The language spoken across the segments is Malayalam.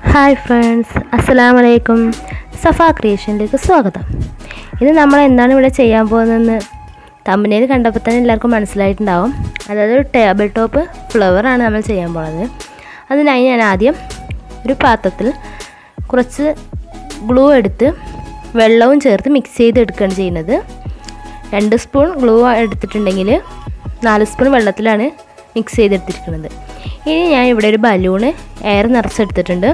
ഹായ് ഫ്രണ്ട്സ് അസ്സലാമു അലൈക്കും സഫ ക്രിയേഷനിലേക്ക് സ്വാഗതം ഇത് നമ്മൾ എന്താണ് ഇവിടെ ചെയ്യാൻ പോകുന്നതെന്ന് തമ്പനയിൽ കണ്ടപ്പോൾ തന്നെ എല്ലാവർക്കും മനസ്സിലായിട്ടുണ്ടാവും അതായത് ഒരു ടേബിൾ ടോപ്പ് ഫ്ലവറാണ് നമ്മൾ ചെയ്യാൻ പോകുന്നത് അതിനായി ഞാൻ ആദ്യം ഒരു പാത്രത്തിൽ കുറച്ച് ഗ്ലൂ എടുത്ത് വെള്ളവും ചേർത്ത് മിക്സ് ചെയ്ത് എടുക്കുകയാണ് ചെയ്യുന്നത് രണ്ട് സ്പൂൺ ഗ്ലൂ എടുത്തിട്ടുണ്ടെങ്കിൽ നാല് സ്പൂൺ വെള്ളത്തിലാണ് മിക്സ് ചെയ്തെടുത്തിരിക്കുന്നത് ഇനി ഞാൻ ഇവിടെ ഒരു ബലൂണ് എയർ നിറച്ചെടുത്തിട്ടുണ്ട്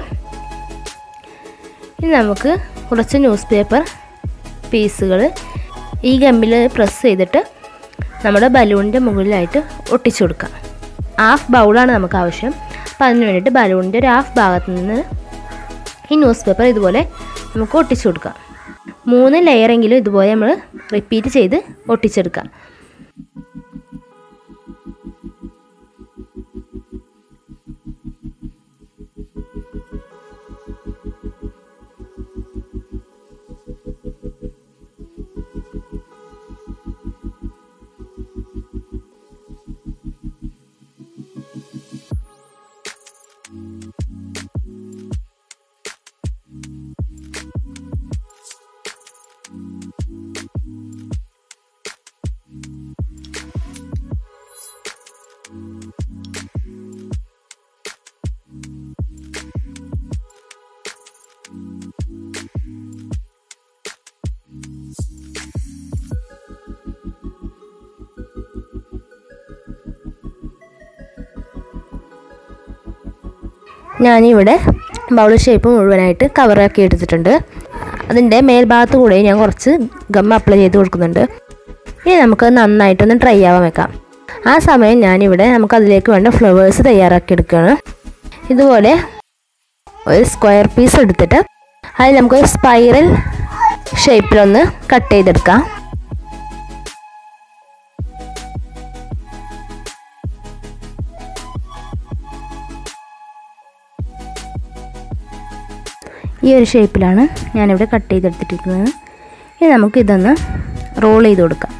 ഇനി നമുക്ക് കുറച്ച് ന്യൂസ് പേപ്പർ പീസുകൾ ഈ ഗമ്മിൽ പ്രസ് ചെയ്തിട്ട് നമ്മുടെ ബലൂണിൻ്റെ മുകളിലായിട്ട് ഒട്ടിച്ചു കൊടുക്കാം ഹാഫ് ബൗളാണ് നമുക്ക് ആവശ്യം അപ്പോൾ അതിന് വേണ്ടിയിട്ട് ബലൂണിൻ്റെ ഒരു ഹാഫ് ഭാഗത്ത് നിന്ന് ഈ ന്യൂസ് പേപ്പർ ഇതുപോലെ നമുക്ക് ഒട്ടിച്ചു കൊടുക്കാം മൂന്ന് ലെയറെങ്കിലും ഇതുപോലെ നമ്മൾ റിപ്പീറ്റ് ചെയ്ത് ഒട്ടിച്ചെടുക്കാം ഞാനിവിടെ ബൗൾ ഷേപ്പ് മുഴുവനായിട്ട് കവറാക്കി എടുത്തിട്ടുണ്ട് അതിൻ്റെ മേൽഭാഗത്ത് കൂടെ ഞാൻ കുറച്ച് ഗം അപ്ലൈ ചെയ്ത് കൊടുക്കുന്നുണ്ട് ഇനി നമുക്ക് നന്നായിട്ടൊന്ന് ഡ്രൈ ആവാൻ വെക്കാം ആ സമയം ഞാനിവിടെ നമുക്ക് അതിലേക്ക് വേണ്ട ഫ്ലവേഴ്സ് തയ്യാറാക്കി എടുക്കുകയാണ് ഇതുപോലെ ഒരു സ്ക്വയർ പീസ് എടുത്തിട്ട് അതിൽ നമുക്ക് സ്പൈറൽ ഷേപ്പിലൊന്ന് കട്ട് ചെയ്തെടുക്കാം ഈ ഒരു ഷേപ്പിലാണ് ഞാനിവിടെ കട്ട് ചെയ്തെടുത്തിരിക്കുന്നത് ഇനി നമുക്ക് ഇതൊന്ന് റോൾ ചെയ്ത് കൊടുക്കാം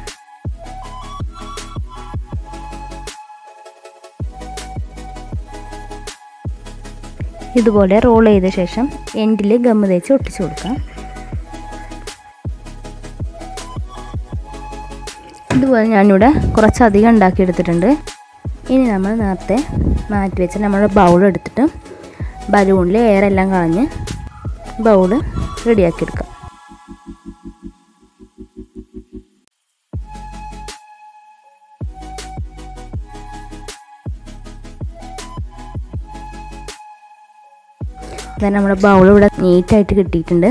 ഇതുപോലെ റോൾ ചെയ്ത ശേഷം എൻഡിൽ ഗമ്മ് തേച്ച് ഒട്ടിച്ചു കൊടുക്കാം ഇതുപോലെ ഞാനിവിടെ കുറച്ചധികം ഉണ്ടാക്കിയെടുത്തിട്ടുണ്ട് ഇനി നമ്മൾ നേരത്തെ മാറ്റി വെച്ച് നമ്മുടെ ബൗൾ എടുത്തിട്ട് ബലൂണിൽ എയർ എല്ലാം കളഞ്ഞ് ബൗൾ റെഡിയാക്കിയെടുക്കാം then നമ്മുടെ ബൗൾ ഇവിടെ നീറ്റായിട്ട് കിട്ടിയിട്ടുണ്ട്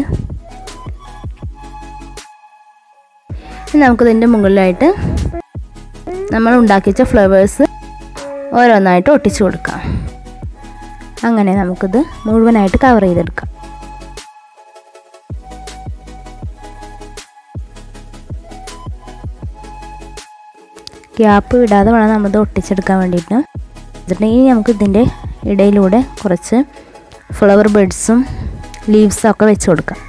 ഇനി നമുക്കിതിൻ്റെ മുകളിലായിട്ട് നമ്മൾ ഉണ്ടാക്കി വെച്ച ഫ്ലവേഴ്സ് ഓരോന്നായിട്ട് ഒട്ടിച്ചു കൊടുക്കാം അങ്ങനെ നമുക്കിത് മുഴുവനായിട്ട് കവർ ചെയ്തെടുക്കാം ഗ്യാപ്പ് വിടാതെ വേണം നമ്മളിത് ഒട്ടിച്ചെടുക്കാൻ വേണ്ടിയിട്ട് എന്നിട്ടുണ്ടെങ്കിൽ നമുക്ക് ഇതിൻ്റെ ഇടയിലൂടെ കുറച്ച് ഫ്ലവർ ബെഡ്സും ലീവ്സും ഒക്കെ വെച്ച് കൊടുക്കാം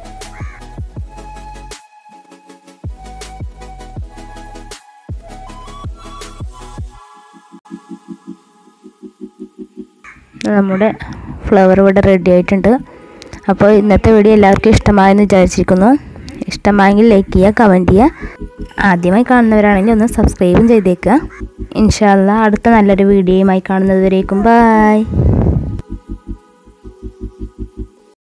നമ്മുടെ ഫ്ലവർ ഇവിടെ റെഡി ആയിട്ടുണ്ട് അപ്പോൾ ഇന്നത്തെ വീഡിയോ എല്ലാവർക്കും ഇഷ്ടമായെന്ന് വിചാരിച്ചിരിക്കുന്നു ഇഷ്ടമായെങ്കിൽ ലൈക്ക് ചെയ്യുക കമൻറ്റ് ചെയ്യുക ആദ്യമായി കാണുന്നവരാണെങ്കിൽ ഒന്ന് സബ്സ്ക്രൈബും ചെയ്തേക്കുക ഇൻഷാല്ല അടുത്ത നല്ലൊരു വീഡിയോയുമായി കാണുന്നത് വരേക്കും ബായ്